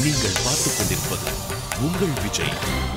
நீங்கள் பார்த்துக் கொண்டிருப்பது உங்கள் விஜய்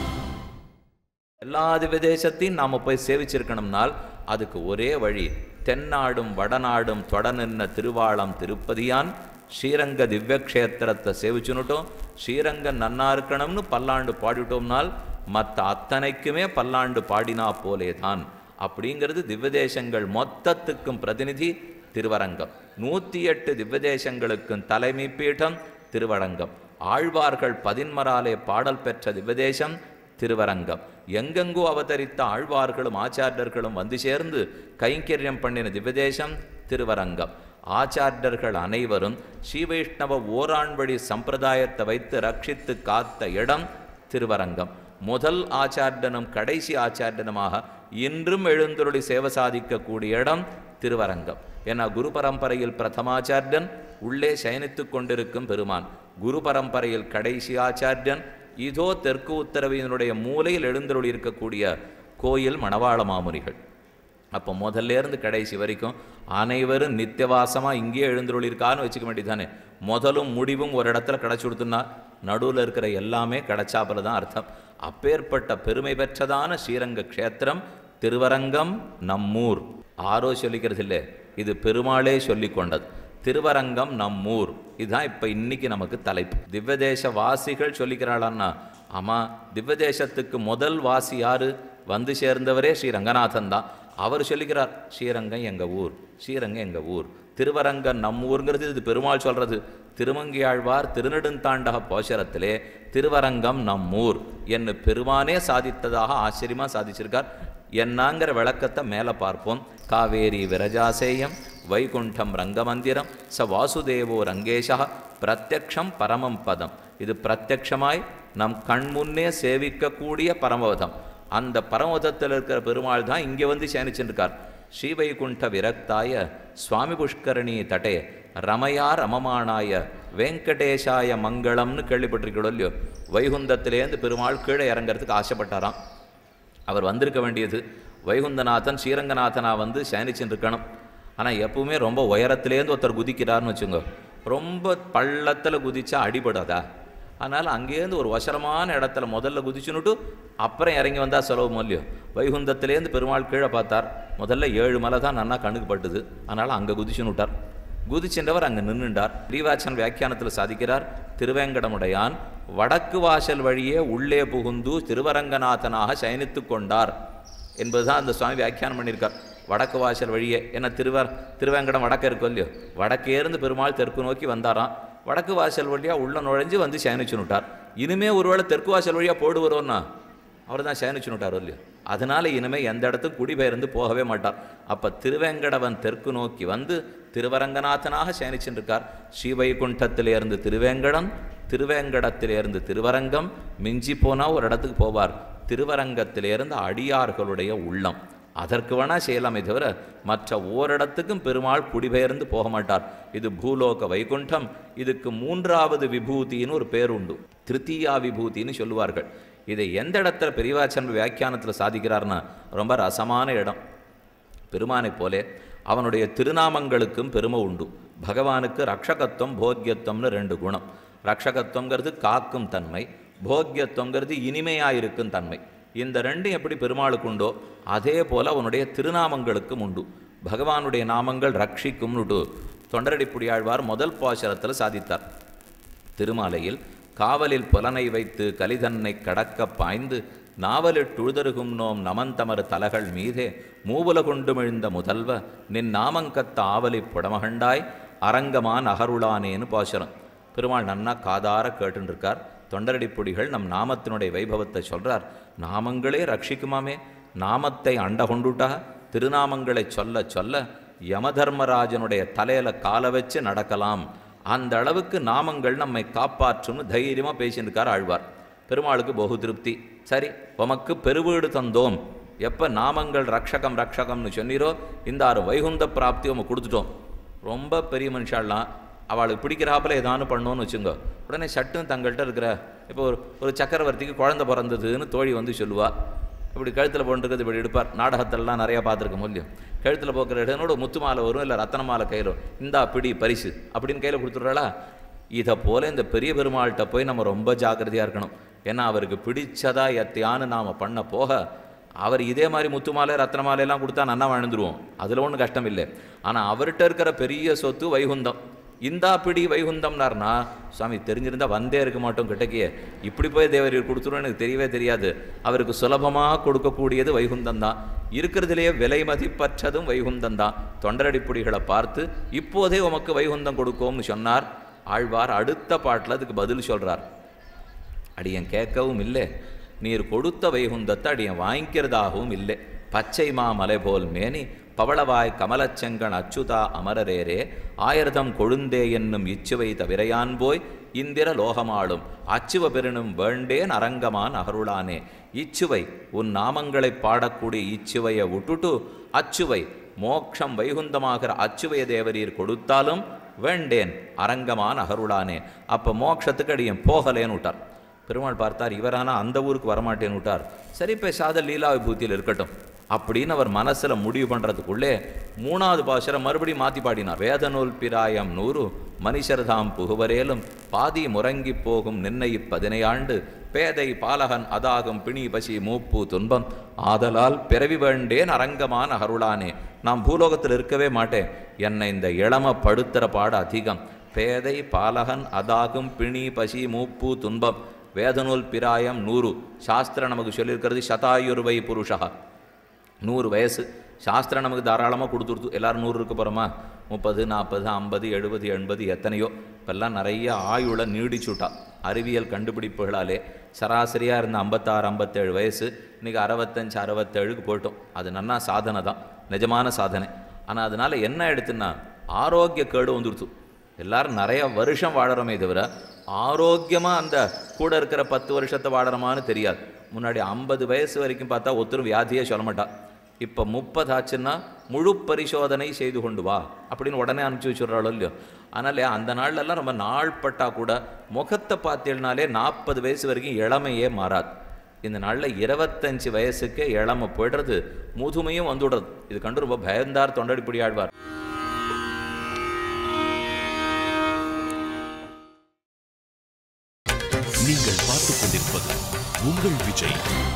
எல்லா திவ்யதேசத்தையும் நாம் போய் சேவிச்சிருக்கணும்னால் அதுக்கு ஒரே வழி தென்னாடும் வடநாடும் தொடநின்ன திருவாளம் திருப்பதியான் ஸ்ரீரங்க திவ்யக்ஷேத்திரத்தை சேவிச்சுனுட்டோம் ஸ்ரீரங்கம் நன்னா இருக்கணும்னு பல்லாண்டு பாடிட்டோம்னால் மற்ற அத்தனைக்குமே பல்லாண்டு பாடினா போலே தான் அப்படிங்கிறது திவ்யதேசங்கள் மொத்தத்துக்கும் பிரதிநிதி திருவரங்கம் நூற்றி எட்டு திவ்யதேசங்களுக்கும் தலைமை பீடம் திருவரங்கம் ஆழ்வார்கள் பதின்மராலே பாடல் பெற்ற திவ்யதேசம் திருவரங்கம் எங்கெங்கோ அவதரித்த ஆழ்வார்களும் ஆச்சாரியர்களும் வந்து சேர்ந்து கைங்கரியம் பண்ணின திவ்யதேசம் திருவரங்கம் ஆச்சாரியர்கள் அனைவரும் ஸ்ரீவைஷ்ணவ ஓராண்வழி சம்பிரதாயத்தை வைத்து ரட்சித்து காத்த இடம் திருவரங்கம் முதல் ஆச்சாரியனும் கடைசி ஆச்சாரியனுமாக இன்றும் எழுந்தருளி சேவை சாதிக்கக்கூடிய இடம் திருவரங்கம் ஏன்னா குரு பரம்பரையில் பிரதமாச்சாரியன் உள்ளே சயனித்துக் கொண்டிருக்கும் பெருமான் குரு பரம்பரையில் கடைசி ஆச்சாரியன் இதோ தெற்கு உத்தரவினுடைய மூலையில் எழுந்தருளி இருக்கக்கூடிய கோயில் மணவாள மாமுனிகள் அப்போ முதல்ல இருந்து கடைசி வரைக்கும் அனைவரும் நித்தியவாசமாக இங்கேயே எழுந்தருளிருக்கான்னு வச்சுக்க வேண்டியதானே முதலும் முடிவும் ஒரு இடத்துல கிடச்சி கொடுத்துன்னா நடுவில் இருக்கிற எல்லாமே கிடைச்சாப்புல தான் அர்த்தம் அப்பேற்பட்ட பெருமை பெற்றதான ஸ்ரீரங்க க்ஷேத்திரம் திருவரங்கம் நம்மூர் ஆரோ சொல்லிக்கிறது இல்லை இது பெருமாளே சொல்லிக் கொண்டது திருவரங்கம் நம்மூர் இதுதான் இப்போ இன்னைக்கு நமக்கு தலைப்பு திவ்யதேச வாசிகள் சொல்லிக்கிறாளான்னா ஆமாம் திவ்யதேசத்துக்கு முதல் வாசி யாரு வந்து சேர்ந்தவரே ஸ்ரீ ரங்கநாதன் தான் அவர் சொல்லிக்கிறார் ஸ்ரீரங்கம் எங்கள் ஊர் ஸ்ரீரங்கம் எங்கள் ஊர் திருவரங்கம் நம்ம ஊருங்கிறது இது பெருமாள் சொல்றது திருமங்கியாழ்வார் திருநெடுந்தாண்டக போஷரத்திலே திருவரங்கம் நம்மூர் என்று பெருமானே சாதித்ததாக ஆச்சரியமா சாதிச்சிருக்கார் என்னங்கிற விளக்கத்தை மேலே பார்ப்போம் காவேரி விரஜாசேயம் வைகுண்டம் ரங்கமந்திரம் ச வாசுதேவோ ரங்கேஷா பிரத்யக்ஷம் பரமம் பதம் இது பிரத்யக்ஷமாய் நம் கண்முன்னே சேவிக்கக்கூடிய பரமபதம் அந்த பரமபதத்தில் இருக்கிற பெருமாள் தான் இங்கே வந்து சேனிச்சுருக்கார் ஸ்ரீவைகுண்ட விரக்தாய சுவாமி புஷ்கரணி தட்டே ரமயா ரமமானாய வெங்கடேஷாய மங்களம்னு கேள்விப்பட்டிருக்கீங்களோ இல்லையோ வைகுந்தத்திலேருந்து பெருமாள் கீழே இறங்கறதுக்கு ஆசைப்பட்டாராம் அவர் வந்திருக்க வேண்டியது வைகுந்தநாதன் ஸ்ரீரங்கநாதனா வந்து சயனிச்சுன்னு இருக்கணும் ஆனால் எப்பவுமே ரொம்ப உயரத்துலேருந்து ஒருத்தர் குதிக்கிறார்னு வச்சுங்க ரொம்ப பள்ளத்தில் குதிச்சா அடிபடாதா அதனால் அங்கேருந்து ஒரு வசரமான இடத்துல முதல்ல குதிச்சுன்னுட்டு அப்புறம் இறங்கி வந்தால் செலவு மூலியம் வைகுந்தத்திலேருந்து பெருமாள் கீழே பார்த்தார் முதல்ல ஏழு மலை தான் நன்னா கண்ணுக்கு பட்டுது அதனால் அங்கே குதிச்சுன்னு விட்டார் குதிச்சென்றவர் அங்கே நின்றுண்டார் ரீவாச்சன் வியாக்கியானத்தில் சாதிக்கிறார் திருவேங்கடமுடையான் வடக்கு வாசல் வழியே உள்ளே புகுந்து திருவரங்கநாதனாக சயனித்து கொண்டார் என்பதுதான் அந்த சுவாமி வியாக்கியானம் பண்ணியிருக்கார் வடக்கு வாசல் வழியே என்ன திருவர் திருவேங்கடம் வடக்கு இருக்கும் இல்லையோ வடக்கே இருந்து பெருமாள் தெற்கு நோக்கி வந்தாராம் வடக்கு வாசல் வழியாக உள்ள நுழைஞ்சு வந்து சயனிச்சுனுட்டார் இனிமே ஒருவேளை தெற்கு வாசல் வழியாக போடு வருவோன்னா அவர் தான் சயனிச்சுனுட்டார் இல்லையோ அதனால இனிமே எந்த இடத்துக்கும் குடிபெயர்ந்து போகவே மாட்டார் அப்ப திருவேங்கடவன் தெற்கு நோக்கி வந்து திருவரங்கநாதனாக சயனிச்சுருக்கார் ஸ்ரீவைகுண்டத்திலிருந்து திருவேங்கடம் திருவேங்கடத்திலிருந்து திருவரங்கம் மிஞ்சி போனால் ஒரு இடத்துக்கு போவார் திருவரங்கத்திலிருந்து அடியார்களுடைய உள்ளம் அதற்கு வேணா செய்யலாமே தவிர மற்ற ஓரிடத்துக்கும் பெருமாள் குடிபெயர்ந்து போக மாட்டார் இது பூலோக வைகுண்டம் இதுக்கு மூன்றாவது விபூதின்னு ஒரு பேர் உண்டு திருத்தீயா விபூதின்னு சொல்லுவார்கள் இதை எந்த இடத்துல பெரியவாச்சன் வியாக்கியானத்தில் சாதிக்கிறார்னா ரொம்ப ரசமான இடம் பெருமானைப் போலே அவனுடைய திருநாமங்களுக்கும் பெருமை உண்டு பகவானுக்கு ரக்ஷகத்துவம் போக்கியத்துவம்னு ரெண்டு குணம் ரக்ஷகத்துவங்கிறது காக்கும் தன்மை போக்கியத்துவங்கிறது இனிமையாக இருக்கும் தன்மை இந்த ரெண்டும் எப்படி பெருமாளுக்கு உண்டோ அதே போல் அவனுடைய திருநாமங்களுக்கும் உண்டு பகவானுடைய நாமங்கள் ரட்சிக்கும்னுட்டு தொண்டரடிப்புடியாழ்வார் முதல் பாசரத்தில் சாதித்தார் திருமாலையில் காவலில் புலனை வைத்து கலிதன்னை கடக்க பாய்ந்து நாவலிட்டுழுதருகும் நோம் நமந்தமர் தலகள் மீதே மூவுல கொண்டுமிழ்ந்த முதல்வ நின் நாமங்கத்த ஆவலி புடமகண்டாய் அரங்கமான் அகருளானேன்னு பாசுரம் பெருமாள் நன்னா காதார கேட்டுருக்கார் தொண்டரடிப்புடிகள் நம் நாமத்தினுடைய வைபவத்தை சொல்றார் நாமங்களே ரட்சிக்குமாமே நாமத்தை அண்ட கொண்டுட்டா திருநாமங்களை சொல்ல சொல்ல யமதர்மராஜனுடைய தலையில காலை வச்சு நடக்கலாம் அந்த அளவுக்கு நாமங்கள் நம்மை காப்பாற்றும்னு தைரியமாக பேசியிருக்கார் ஆழ்வார் பெருமாளுக்கு பகு திருப்தி சரி உமக்கு பெருவீடு தந்தோம் எப்போ நாமங்கள் ரக்ஷகம் ரக்ஷகம்னு சொன்னீரோ இந்த ஆறு வைகுந்த பிராப்தி உம கொடுத்துட்டோம் ரொம்ப பெரிய மனுஷாலாம் அவளுக்கு பிடிக்கிறாப்புல ஏதானு பண்ணோன்னு வச்சுங்க உடனே சட்டுன்னு தங்கள்கிட்ட இருக்கிற இப்போ ஒரு ஒரு சக்கரவர்த்திக்கு குழந்தை பிறந்ததுன்னு தோழி வந்து சொல்லுவா இப்படி கழுத்தில் போட்டுருக்கிறது இப்படி எடுப்பார் நாடகத்திலலாம் நிறையா பார்த்துருக்க முடியும் கழுத்தில் போக்குற இடனோட முத்து மாலை வரும் இல்லை ரத்தன மாலை கையிலும் இந்தா பிடி பரிசு அப்படின்னு கையில் கொடுத்துட்றாளா இதை போல இந்த பெரிய பெருமாள்கிட்ட போய் நம்ம ரொம்ப ஜாக்கிரதையாக இருக்கணும் ஏன்னா அவருக்கு பிடிச்சதா எத்தையான்னு நாம் பண்ண போக அவர் இதே மாதிரி முத்து மாலை ரத்ன மாலையெல்லாம் கொடுத்தா நன்னா வாழ்ந்துருவோம் அதில் ஒன்றும் கஷ்டம் இல்லை ஆனால் அவர்கிட்ட இருக்கிற பெரிய சொத்து வைகுந்தம் இந்தா பிடி வைகுந்தம்னார்னா சுவாமி தெரிஞ்சிருந்தா வந்தே இருக்க மாட்டோம் கிட்டக்கையே இப்படி போய் தேவரீர் கொடுத்துருவோம் எனக்கு தெரியவே தெரியாது அவருக்கு சுலபமாக கொடுக்கக்கூடியது வைகுந்தம் தான் இருக்கிறதுலேயே விலை மதிப்பற்றதும் வைகுந்தம் தான் தொண்டரடிப்புடிகளை பார்த்து இப்போதே உமக்கு வைகுந்தம் கொடுக்கோம்னு சொன்னார் ஆழ்வார் அடுத்த பாட்டில் அதுக்கு பதில் சொல்கிறார் அடியன் கேட்கவும் இல்லை நீர் கொடுத்த வைகுந்தத்தை அடியன் வாங்கிக்கிறதாகவும் இல்லை பச்சை மாமலை போல் மேனி பவளவாய் கமலச்செங்கன் அச்சுதா அமரரேரே ஆயிரதம் கொழுந்தே என்னும் இச்சுவை தவிரையான் போய் இந்திர லோகமாளும் அச்சுவ பெருணும் வேண்டேன் அரங்கமான் அகருளானே இச்சுவை உன் நாமங்களைப் பாடக்கூடிய இச்சுவையை விட்டுட்டு அச்சுவை மோக்ஷம் வைகுந்தமாகிற அச்சுவைய தேவரீர் கொடுத்தாலும் வேண்டேன் அரங்கமான் அகருளானே அப்போ மோட்சத்துக்கு அடியன் போகலேன்னு விட்டார் பெருமாள் பார்த்தார் இவரானா அந்த ஊருக்கு வரமாட்டேன்னு விட்டார் சரி பேசாத லீலா விபூதியில் இருக்கட்டும் அப்படின்னு அவர் மனசில் முடிவு பண்ணுறதுக்குள்ளே மூணாவது பாசுரம் மறுபடியும் மாற்றி பாடினார் வேதநூல் பிராயம் நூறு மனுஷர்தாம் புகுவரேலும் பாதி முறங்கி போகும் நின்னை பதினையாண்டு பேதை பாலகன் அதாகும் பிணி பசி மூப்பு துன்பம் ஆதலால் பிறவி வேண்டேன் அரங்கமான அருளானே நான் பூலோகத்தில் இருக்கவே மாட்டேன் என்னை இந்த இளம படுத்துற பாடு அதிகம் பேதை பாலகன் அதாகும் பிணி பசி மூப்பு துன்பம் வேதநூல் பிராயம் நூறு சாஸ்திரம் நமக்கு சொல்லியிருக்கிறது சதாயுர்வை புருஷா நூறு வயசு சாஸ்திரம் நமக்கு தாராளமாக கொடுத்துருத்து எல்லாரும் நூறு இருக்க போகிறோமா முப்பது நாற்பது ஐம்பது எழுபது எண்பது எத்தனையோ இப்போல்லாம் நிறைய ஆயுளை நீடிச்சுட்டா அறிவியல் கண்டுபிடிப்புகளாலே சராசரியாக இருந்த ஐம்பத்தாறு ஐம்பத்தேழு வயசு இன்றைக்கி அறுபத்தஞ்சு அறுபத்தேழுக்கு போயிட்டோம் அது நன்னா சாதனை தான் நிஜமான சாதனை ஆனால் அதனால் என்ன எடுத்துன்னா ஆரோக்கிய கேடு வந்துடுத்து எல்லாரும் நிறைய வருஷம் வாழறோமே தவிர ஆரோக்கியமாக அந்த கூட இருக்கிற பத்து வருஷத்தை வாழறோமான்னு தெரியாது முன்னாடி ஐம்பது வயசு வரைக்கும் பார்த்தா ஒருத்தரும் வியாதியே சொல்ல மாட்டா இப்போ முப்பது ஆச்சுன்னா முழு பரிசோதனை செய்து கொண்டு வா அப்படின்னு உடனே அனுப்பிச்சி வச்சுடுறாளோ இல்லையோ அதனால அந்த நாள்லலாம் ரொம்ப நாள் பட்டா கூட முகத்தை பார்த்தீங்கனாலே நாற்பது வயசு வரைக்கும் இளமையே மாறாது இந்த நாளில் இருபத்தஞ்சு வயசுக்கே இளமை போய்டுறது முதுமையும் வந்துவிடுறது இது கண்டு ரொம்ப பயந்தார் தொண்டடிப்படி ஆழ்வார் நீங்கள் பார்த்துக் கொண்டிருப்பது உங்கள் விஜய்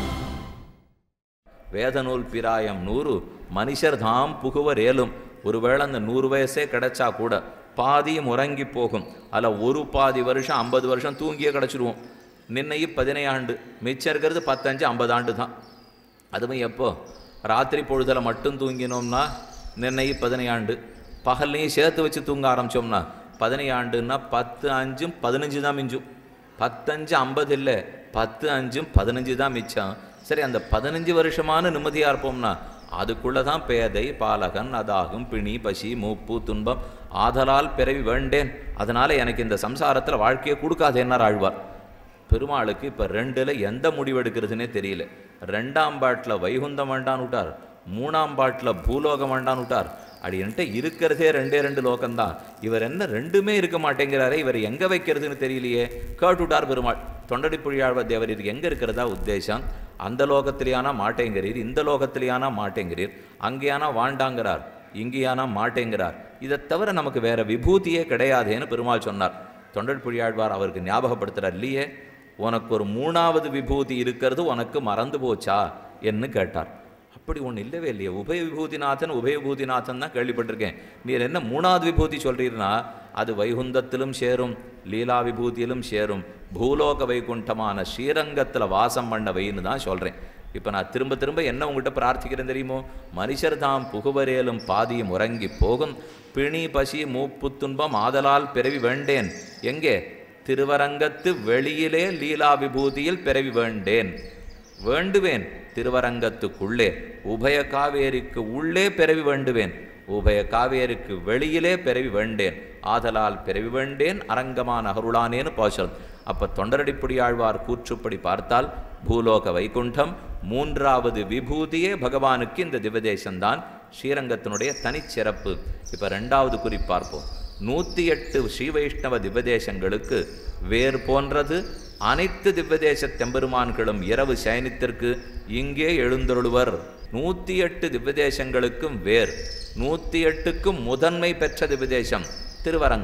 வேதநூல் பிராயம் நூறு மனுஷர் தாம் புகுவர் ஏலும் ஒருவேளை அந்த நூறு வயசே கிடைச்சா கூட பாதியும் உறங்கி போகும் அதில் ஒரு பாதி வருஷம் ஐம்பது வருஷம் தூங்கியே கிடச்சிருவோம் நின்னையும் பதினையாண்டு மிச்சம் இருக்கிறது பத்தஞ்சு ஐம்பது ஆண்டு தான் அதுவும் எப்போ ராத்திரி பொழுதில் மட்டும் தூங்கினோம்னா நிர்ணயி பதினையாண்டு பகல்லையும் சேர்த்து வச்சு தூங்க ஆரம்பித்தோம்னா பதினையாண்டுன்னா பத்து அஞ்சும் பதினஞ்சு தான் மிஞ்சும் பத்தஞ்சு ஐம்பது இல்லை பத்து அஞ்சும் பதினஞ்சு தான் மிச்சம் சரி அந்த பதினஞ்சு வருஷமான நிம்மதியாக இருப்போம்னா அதுக்குள்ளே தான் பேதை பாலகன் அதாகும் பிணி பசி மூப்பு துன்பம் ஆதலால் பிறவி வேண்டேன் அதனால் எனக்கு இந்த சம்சாரத்தில் வாழ்க்கையை கொடுக்காதேன்னார் ஆழ்வார் பெருமாளுக்கு இப்போ ரெண்டில் எந்த முடிவு எடுக்கிறதுனே தெரியல ரெண்டாம் பாட்டில் வைகுந்தம் வேண்டான்னு விட்டார் மூணாம் பாட்டில் பூலோகம் வேண்டான்னு விட்டார் அப்படின்ட்டு இருக்கிறதே ரெண்டே ரெண்டு லோகம்தான் இவர் என்ன ரெண்டுமே இருக்க மாட்டேங்கிறாரே இவர் எங்கே வைக்கிறதுன்னு தெரியலையே கேட்டுவிட்டார் பெருமாள் தொண்டடி புழியாழ்வ தேவர் இது எங்கே இருக்கிறதா உத்தேசம் அந்த லோகத்திலேயானா மாட்டேங்கிறீர் இந்த லோகத்திலேயானா மாட்டேங்கிறீர் அங்கேயானா வாண்டாங்கிறார் இங்கேயானா மாட்டேங்கிறார் இதை தவிர நமக்கு வேற விபூதியே கிடையாதேன்னு பெருமாள் சொன்னார் தொண்டர் புழியாழ்வார் அவருக்கு ஞாபகப்படுத்துகிறார் இல்லையே உனக்கு ஒரு மூணாவது விபூதி இருக்கிறது உனக்கு மறந்து போச்சா என்று கேட்டார் அப்படி ஒன்று இல்லவே இல்லையே உபய விபூதிநாதன் உபய விபூதிநாதன் தான் கேள்விப்பட்டிருக்கேன் நீர் என்ன மூணாவது விபூதி சொல்றீர்னா அது வைகுந்தத்திலும் சேரும் லீலா விபூதியிலும் சேரும் பூலோக வைகுண்டமான ஸ்ரீரங்கத்தில் வாசம் பண்ண வைன்னு தான் சொல்கிறேன் இப்போ நான் திரும்ப திரும்ப என்ன உங்ககிட்ட பிரார்த்திக்கிறேன் தெரியுமோ மனுஷர் தாம் புகுவரேலும் பாதியும் உறங்கி போகும் பிணி பசி மூப்பு துன்பம் ஆதலால் பிறவி வேண்டேன் எங்கே திருவரங்கத்து வெளியிலே லீலா விபூதியில் பிறவி வேண்டேன் வேண்டுவேன் திருவரங்கத்துக்குள்ளே உபய காவேரிக்கு உள்ளே பிறவி வேண்டுவேன் உபய காவேரிக்கு வெளியிலே பிறவி வேண்டேன் ஆதலால் பிறவி வேண்டேன் அரங்கமான அருளானேன்னு பாசல் அப்ப தொண்டரடிப்புடி ஆழ்வார் கூற்றுப்படி பார்த்தால் பூலோக வைகுண்டம் மூன்றாவது விபூதியே பகவானுக்கு இந்த திவதேசம்தான் ஸ்ரீரங்கத்தினுடைய தனிச்சிறப்பு இப்ப ரெண்டாவது குறிப்பார்ப்போம் நூற்றி எட்டு ஸ்ரீ வைஷ்ணவ திவ்வதேசங்களுக்கு வேர் போன்றது அனைத்து திவ்வதேச தெம்பெருமான்களும் இரவு சயனித்திற்கு இங்கே எழுந்தருளுவர் நூற்றி எட்டு திவ்வதேசங்களுக்கும் வேர் நூற்றி எட்டுக்கும் முதன்மை பெற்ற திவ்வதேசம் திருவரங்கம்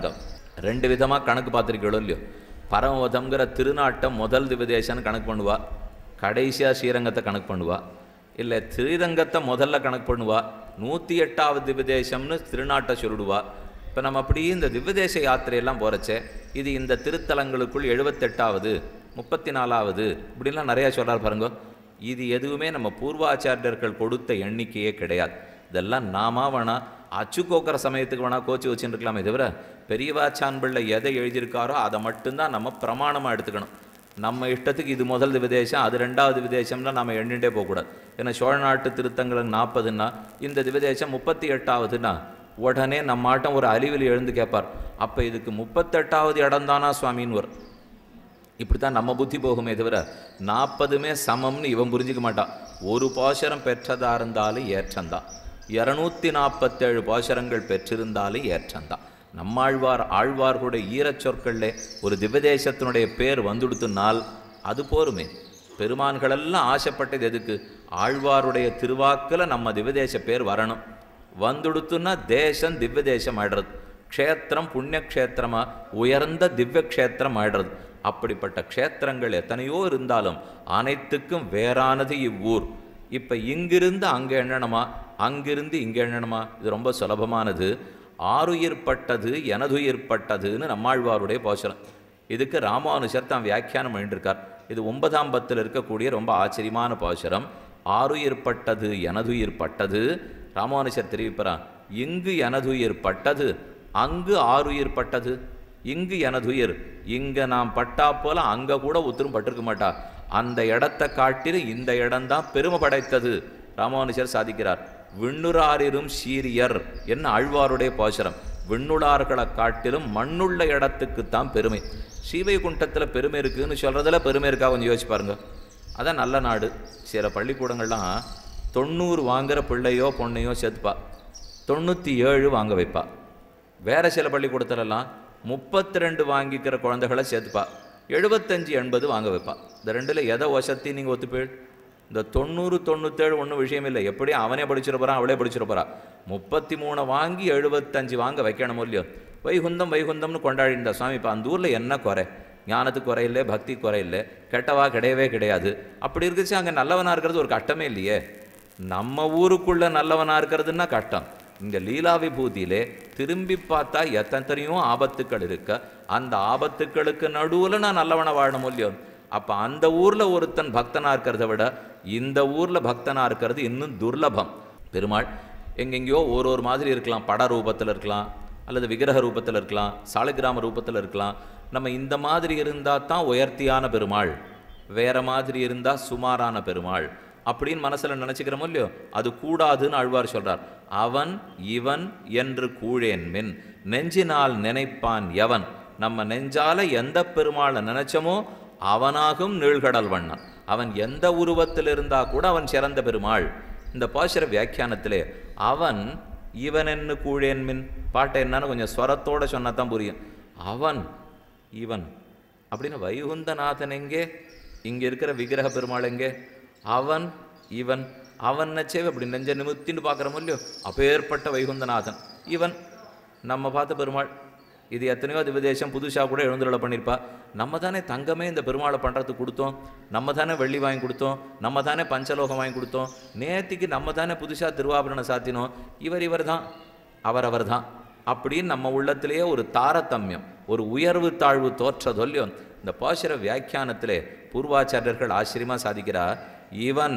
ரெண்டு விதமாக கணக்கு பார்த்துருக்கீங்களோ இல்லையோ பரமவதம்ங்கிற திருநாட்டம் முதல் திவதேசம்னு கணக்கு பண்ணுவா கடைசியாக ஸ்ரீரங்கத்தை கணக்கு பண்ணுவா இல்லை ஸ்ரீரங்கத்தை முதல்ல கணக்கு பண்ணுவா நூற்றி எட்டாவது திவதேசம்னு திருநாட்டை சொல்லிடுவா இப்போ நம்ம அப்படியே இந்த திவ்யதேச யாத்திரையெல்லாம் போகிறச்சே இது இந்த திருத்தலங்களுக்குள் எழுபத்தெட்டாவது முப்பத்தி நாலாவது இப்படிலாம் நிறையா சொல்கிறார் பாருங்க இது எதுவுமே நம்ம பூர்வாச்சாரியர்கள் கொடுத்த எண்ணிக்கையே கிடையாது இதெல்லாம் நாம வேணா அச்சு கோக்கிற சமயத்துக்கு வேணா கோச்சு வச்சுட்டு இருக்கலாமே தவிர பெரியவாச்சான் பிள்ளை எதை எழுதியிருக்காரோ அதை மட்டும்தான் நம்ம பிரமாணமாக எடுத்துக்கணும் நம்ம இஷ்டத்துக்கு இது முதல் விதேசம் அது ரெண்டாவது விதேசம்னா நம்ம எண்ணிட்டே போகக்கூடாது ஏன்னா சோழ நாட்டு திருத்தங்களுக்கு நாற்பதுன்னா இந்த திவதேசம் முப்பத்தி எட்டாவதுன்னா உடனே நம்ம ஆட்டம் ஒரு அழிவில் எழுந்து கேட்பார் அப்போ இதுக்கு முப்பத்தெட்டாவது இடம் தானா சுவாமின்னு வரும் இப்படி தான் நம்ம புத்தி போகுமே தவிர நாற்பதுமே சமம்னு இவன் புரிஞ்சிக்க மாட்டான் ஒரு பாசரம் பெற்றதா இருந்தாலும் ஏற்றந்தான் இரநூத்தி நாற்பத்தேழு பாசரங்கள் பெற்றிருந்தாலும் ஏற்றந்தான் நம்மாழ்வார் ஆழ்வார்களுடைய ஈரச் சொற்களில் ஒரு திவ்யதேசத்தினுடைய பேர் வந்துடுத்துனால் அது போருமே பெருமான்களெல்லாம் ஆசைப்பட்டது எதுக்கு ஆழ்வாருடைய திருவாக்கில் நம்ம திவ்யதேச பேர் வரணும் வந்துடுத்துன்னா தேசம் திவ்ய தேசம் ஆயிடுறது க்ஷேத்திரம் புண்ணிய க்ஷேத்திரமா உயர்ந்த திவ்ய க்ஷேத்திரம் ஆயிடுறது அப்படிப்பட்ட க்ஷேத்திரங்கள் எத்தனையோ இருந்தாலும் அனைத்துக்கும் வேறானது இவ்வூர் இப்போ இங்கிருந்து அங்கே எண்ணணுமா அங்கிருந்து இங்கே எண்ணணுமா இது ரொம்ப சுலபமானது ஆறுயிர்ப்பட்டது எனதுயிர்ப்பட்டதுன்னு நம்மாழ்வாருடைய போஷனம் இதுக்கு ராமானுஜர் தான் வியாக்கியானம் பண்ணிருக்கார் இது ஒன்பதாம் பத்தில் இருக்கக்கூடிய ரொம்ப ஆச்சரியமான பாசுரம் ஆறுயிர்ப்பட்டது எனதுயிர் பட்டது ராமானுஜர் தெரிவிப்பாரான் இங்கு எனதுயிர் பட்டது அங்கு ஆறுயிர் பட்டது இங்கு எனதுயிர் இங்க நாம் பட்டா போல அங்க கூட உத்தரும் பட்டிருக்க மாட்டா அந்த இடத்தை காட்டிலும் இந்த இடம்தான் பெருமை படைத்தது ராமானுஜர் சாதிக்கிறார் விண்ணுராரிரும் சீரியர் என்ன ஆழ்வாருடைய பாசுரம் விண்ணுளார்களை காட்டிலும் மண்ணுள்ள இடத்துக்குத்தான் பெருமை ஸ்ரீவைகுண்டத்தில் பெருமை இருக்குன்னு சொல்றதுல பெருமை இருக்கா கொஞ்சம் யோசிச்சு பாருங்க அதான் நல்ல நாடு சில பள்ளிக்கூடங்கள்லாம் தொண்ணூறு வாங்குற பிள்ளையோ பொண்ணையோ சேர்த்துப்பா தொண்ணூற்றி ஏழு வாங்க வைப்பா வேற சில பள்ளிக்கூடத்துலலாம் முப்பத்தி ரெண்டு வாங்கிக்கிற குழந்தைகளை சேர்த்துப்பா எழுபத்தஞ்சு எண்பது வாங்க வைப்பா இந்த ரெண்டில் எதை வசத்தி நீங்கள் ஒத்துப்பீள் இந்த தொண்ணூறு தொண்ணூத்தேழு ஒன்றும் விஷயம் இல்லை எப்படியும் அவனே படிச்சிட போகிறான் அவளே படிச்சிட போறா முப்பத்தி மூணு வாங்கி எழுபத்தஞ்சு வாங்க வைக்கணும் இல்லையோ வைகுந்தம் வைகுந்தம்னு கொண்டாடிந்த சுவாமி இப்போ அந்த ஊரில் என்ன குறை ஞானத்துக்கு குறை இல்லை பக்தி குறை இல்லை கெட்டவா கிடையவே கிடையாது அப்படி இருக்குச்சு அங்கே நல்லவனாக இருக்கிறது ஒரு கஷ்டமே இல்லையே நம்ம ஊருக்குள்ள நல்லவனா இருக்கிறதுன்னா கஷ்டம் இங்க லீலா விபூதியிலே திரும்பி பார்த்தா எத்தனையோ ஆபத்துக்கள் இருக்க அந்த ஆபத்துக்களுக்கு நடுவுல நான் நல்லவனை வாழணும் இல்லையோ அப்ப அந்த ஊர்ல ஒருத்தன் பக்தனா இருக்கிறத விட இந்த ஊர்ல பக்தனா இருக்கிறது இன்னும் துர்லபம் பெருமாள் எங்கெங்கேயோ ஒரு ஒரு மாதிரி இருக்கலாம் பட ரூபத்தில் இருக்கலாம் அல்லது விக்கிரக ரூபத்தில் இருக்கலாம் சாலிகிராம ரூபத்தில் இருக்கலாம் நம்ம இந்த மாதிரி இருந்தால் தான் உயர்த்தியான பெருமாள் வேற மாதிரி இருந்தா சுமாரான பெருமாள் அப்படின்னு மனசுல நினைச்சுக்கிறோமோ இல்லையோ அது கூடாதுன்னு ஆழ்வார் சொல்றார் அவன் இவன் என்று கூழேன் மின் நெஞ்சினால் நினைப்பான் எவன் நம்ம நெஞ்சால எந்த பெருமாளை நினைச்சோமோ அவனாகும் நீழ்கடல் வண்ணன் அவன் எந்த உருவத்தில் இருந்தா கூட அவன் சிறந்த பெருமாள் இந்த பாசுர வியாக்கியானத்திலே அவன் இவன் என்று கூழேன் மின் பாட்டை என்னன்னு கொஞ்சம் ஸ்வரத்தோட சொன்னா தான் புரியும் அவன் இவன் அப்படின்னு வைகுந்தநாதன் எங்கே இங்க இருக்கிற விக்கிரக பெருமாள் எங்கே அவன் இவன் அவன் நச்சே அப்படி நெஞ்ச நிமித்தின்னு பார்க்குறோமோ இல்லையோ அப்பேற்பட்ட வைகுந்தநாதன் இவன் நம்ம பார்த்த பெருமாள் இது எத்தனையோ திவதேசம் புதுசாக கூட எழுந்துருள பண்ணியிருப்பா நம்ம தானே தங்கமே இந்த பெருமாளை பண்ணுறதுக்கு கொடுத்தோம் நம்ம தானே வெள்ளி வாங்கி கொடுத்தோம் நம்ம தானே பஞ்சலோகம் வாங்கி கொடுத்தோம் நேத்திக்கு நம்ம தானே புதுசாக திருவாபரணம் சாத்தினோம் இவர் இவர் தான் அவர் அவர் தான் அப்படின்னு நம்ம உள்ளத்திலேயே ஒரு தாரதமியம் ஒரு உயர்வு தாழ்வு தோற்றதொல்லியோ இந்த பாசுர வியாக்கியானத்திலே பூர்வாச்சாரியர்கள் ஆச்சரியமா சாதிக்கிறார் இவன்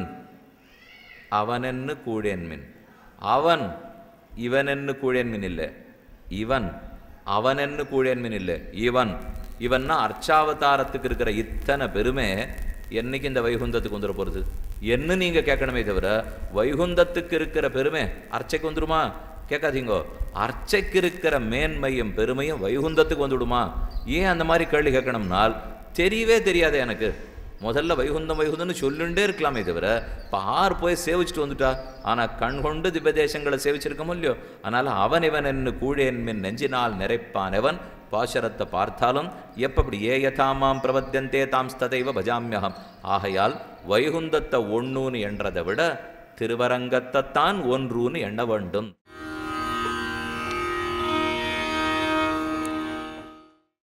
அவனென்னு கூழேன்மின் அவன் இவனென்னு கூழேன்மின் இல்லை இவன் அவனென்னு கூழேன்மின் இல்லை இவன் இவன்னா அர்ச்சாவதாரத்துக்கு இருக்கிற இத்தனை பெருமை என்னைக்கு இந்த வைகுந்தத்துக்கு வந்துட போகிறது என்ன நீங்க கேட்கணுமே தவிர வைகுந்தத்துக்கு இருக்கிற பெருமை அர்ச்சைக்கு வந்துருமா கேட்காதீங்கோ அர்ச்சைக்கு இருக்கிற மேன்மையும் பெருமையும் வைகுந்தத்துக்கு வந்துடுமா ஏன் அந்த மாதிரி கேள்வி கேட்கணும்னால் தெரியவே தெரியாது எனக்கு முதல்ல வைகுந்தம் வைகுந்தம்னு சொல்லுண்டே இருக்கலாமே தவிர இப்போ ஆறு போய் சேவிச்சுட்டு வந்துட்டா ஆனால் கண் கொண்டு திவ்யதேசங்களை சேவிச்சிருக்கமோ இல்லையோ அதனால் அவன் இவன் என்று கூழேன்மின் நெஞ்சினால் நிறைப்பான் எவன் பாசரத்தை பார்த்தாலும் எப்பப்படி ஏ யதாமாம் பிரபத்தியந்தே தாம் ஸ்ததைவ பஜாமியகம் ஆகையால் வைகுந்தத்தை ஒன்றுன்னு என்றதை விட திருவரங்கத்தைத்தான் ஒன்றுன்னு எண்ண வேண்டும்